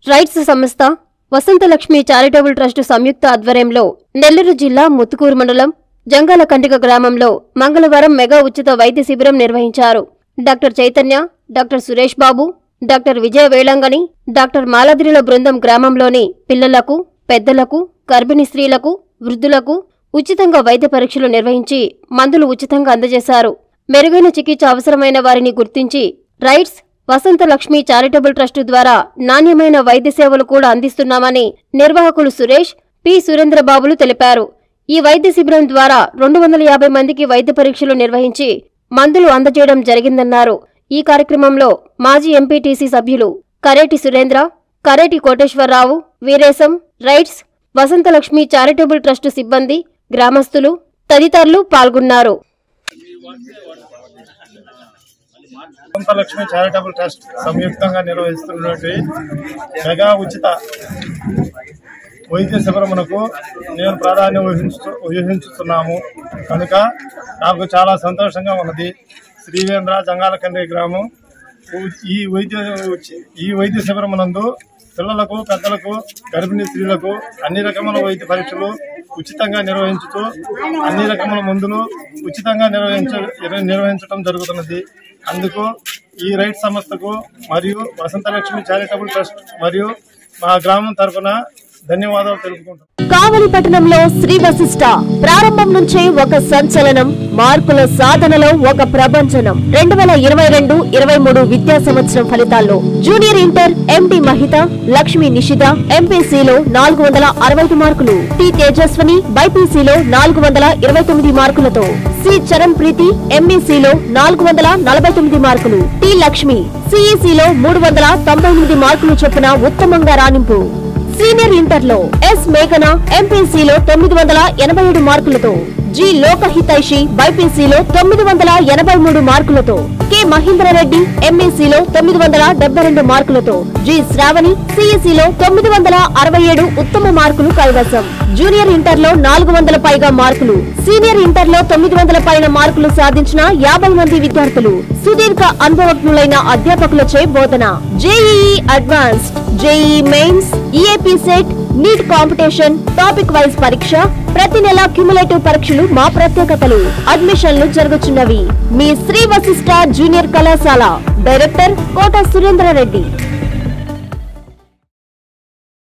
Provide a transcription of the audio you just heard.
rights సంస్థ Vasanthalakshmi charitable trust సంయుక్త ఆధ్వర్యంలో నెల్లూరు జిల్లా ముత్తుకూరు మండలం జంగాల కంటిక గ్రామంలో మంగళవారం మెగా ఉచిత వైద్య శిబిరం నిర్వహించారు doctor Chaitanya doctor Suresh Babu doctor Vijaya Velangani doctor మాలాద్రిల బృందం గ్రామంలోని పిల్లలకు పెద్దలకు గర్భిణీ స్త్రీలకు వృద్ధులకు ఉచితంగా వైద్య పరీక్షలు నిర్వహించి మందులు ఉచితంగా అందజేశారు మెరుగైన చికిత్స అవసరమైన వారిని గుర్తించి rights Vasantha Lakshmi charitable trust ద్వారా నాణ్యమైన వైద్య సేవలు కూడా అందిస్తున్నామని నిర్వాహకులు సురేష్ పి సురేంద్రబాబులు తెలిపారు ఈ వైద్య శిబిరం ద్వారా రెండు వందల యాభై మందికి వైద్య పరీక్షలు నిర్వహించి మందులు అందజేయడం జరిగిందన్నారు ఈ కార్యక్రమంలో మాజీ ఎంపీటీసీ సభ్యులు Kareti Surendra Kareti Koteswararao Veeresham rights Vasanthalakshmi charitable trust సిబ్బంది గ్రామస్తులు తదితరులు పాల్గొన్నారు లక్ష్మి చారిటబుల్ ట్రస్ట్ సంయుక్తంగా నిర్వహిస్తున్నటువంటి మెగా ఉచిత వైద్య శిబిరమునకు నేను ప్రాధాన్యం వహించు వహించుతున్నాము కనుక నాకు చాలా సంతోషంగా ఉన్నది శ్రీవేంద్ర జంగాలకండ్రి గ్రామం ఈ వైద్య ఈ వైద్య శిబిరమునందు పిల్లలకు పెద్దలకు గర్భిణీ స్త్రీలకు అన్ని రకముల వైద్య పరీక్షలు ఉచితంగా నిర్వహించుతూ అన్ని రకముల మందులు ఉచితంగా నిర్వహించ నిర్వహించడం జరుగుతున్నది అందుకు ఈ రైట్ సంస్థకు మరియు వసంతలక్ష్మి చారిటబుల్ ట్రస్ట్ మరియు మా గ్రామం తరఫున ధన్యవాదాలు తెలుపుకుంటాం కావలి పట్టణంలో శ్రీ వశిష్ట ప్రారంభం నుంచే ఒక సంచలనం మార్కుల సాధనలో ఒక ప్రభంజనం రెండు వేల ఇరవై రెండు ఇరవై మూడు విద్యా సంవత్సరం ఫలితాల్లో junior inter MD Mahitha Lakshmi Nishitha ఎంపీసీలో నాలుగు వందల అరవై ఐదు మార్కులు టి తేజస్వని బైపీసీలో నాలుగు వందల ఇరవై తొమ్మిది మార్కులతో సి చరణ్ ప్రీతి ఎంఈసీలో నాలుగు వందల నలభై తొమ్మిది మార్కులు టి లక్ష్మి సిఈసీలో మూడు వందల తొంభై ఎనిమిది మార్కులు చొప్పున ఉత్తమంగా రాణింపు సీనియర్ ఇంటర్లో ఎస్ మేఘన ఎంపీసీలో తొమ్మిది వందల ఎనభై ఏడు మార్కులతో జి లోకహితైషి బైపీసీలో తొమ్మిది వందల ఎనభై మూడు మార్కులతో కె మహేంద్రరెడ్డి ఎంఈసీలో తొమ్మిది వందల డెబ్బై రెండు మార్కులతో జి శ్రావణి సిఈసీలో తొమ్మిది వందల అరవై ఏడు ఉత్తమ మార్కులు కైవసం జూనియర్ ఇంటర్లో నాలుగు వందల పైగా మార్కులు సీనియర్ ఇంటర్లో తొమ్మిది వందల పైన మార్కులు సాధించిన యాభై మంది విద్యార్థులు సుదీర్ఘ అనుభవజ్ఞులైన అధ్యాపకులచే బోధన JEE advanced JEE mains EAPCET NEET competition topic wise పరీక్ష ప్రతి నెల క్యుములేటివ్ పరీక్షలు మా ప్రత్యేకతలు అడ్మిషన్లు జరుగుతున్నవి మీ శ్రీ వశిష్ట జూనియర్ కళాశాల డైరెక్టర్ కోట సురేంద్రారెడ్డి